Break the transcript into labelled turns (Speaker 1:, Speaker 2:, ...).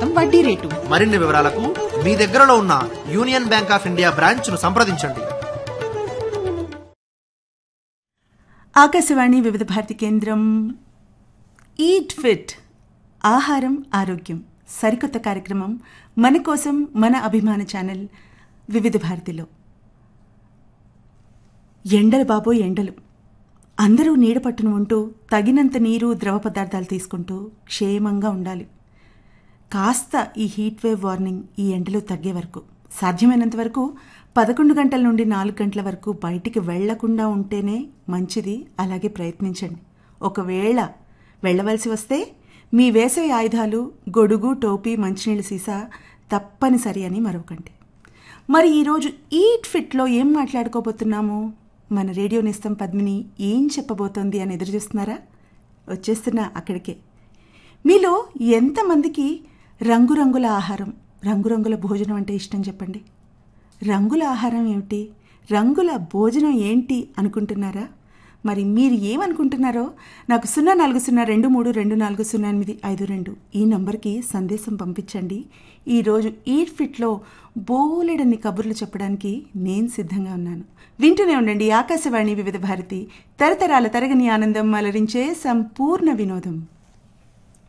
Speaker 1: శాతం వడ్డీ రేటు
Speaker 2: మరిన్ని వివరాలకు మీ దగ్గరలో ఉన్న union bank of India branch ను సంప్రదించండి
Speaker 3: ఆకాశవాణి వివిధ భారతి కేంద్రం ఈట్ ఫిట్ ఆహారం ఆరోగ్యం సరికొత్త కార్యక్రమం మన కోసం మన అభిమాన ఛానల్ వివిధ భారతిలో ఎండలు బాబో ఎండలు అందరూ నీడ పట్టున ఉంటూ తగినంత నీరు ద్రవ పదార్థాలు తీసుకుంటూ క్షేమంగా ఉండాలి కాస్త ఈ హీట్ వేవ్ వార్నింగ్ ఈ ఎండలు తగ్గే వరకు సాధ్యమైనంత వరకు పదకొండు గంటల నుండి నాలుగు గంటల వరకు బయటికి వెళ్లకుండా ఉంటేనే మంచిది అలాగే ప్రయత్నించండి ఒకవేళ వెళ్ళవలసి వస్తే మీ వేసవి ఆయుధాలు గొడుగు టోపీ మంచినీళ్ళ సీసా తప్పనిసరి అని మరొకండి మరి ఈరోజు ఈట్ ఫిట్లో ఏం మాట్లాడుకోబోతున్నాము మన రేడియో నిస్తం పద్మిని ఏం చెప్పబోతోంది అని ఎదురు చూస్తున్నారా వచ్చేస్తున్నా అక్కడికే మీలో ఎంతమందికి రంగురంగుల ఆహారం రంగురంగుల భోజనం అంటే ఇష్టం చెప్పండి రంగుల ఆహారం ఏమిటి రంగుల భోజనం ఏంటి అనుకుంటున్నారా మరి మీరు ఏమనుకుంటున్నారో నాకు సున్నా నాలుగు సున్నా రెండు మూడు రెండు నాలుగు సున్నా ఎనిమిది ఐదు రెండు ఈ నంబర్కి సందేశం పంపించండి ఈరోజు ఈట్ ఫిట్లో బోలెడన్ని కబుర్లు చెప్పడానికి నేను సిద్ధంగా ఉన్నాను వింటూనే ఉండండి ఆకాశవాణి వివిధ భారతి తరతరాల తరగని ఆనందం అలరించే సంపూర్ణ వినోదం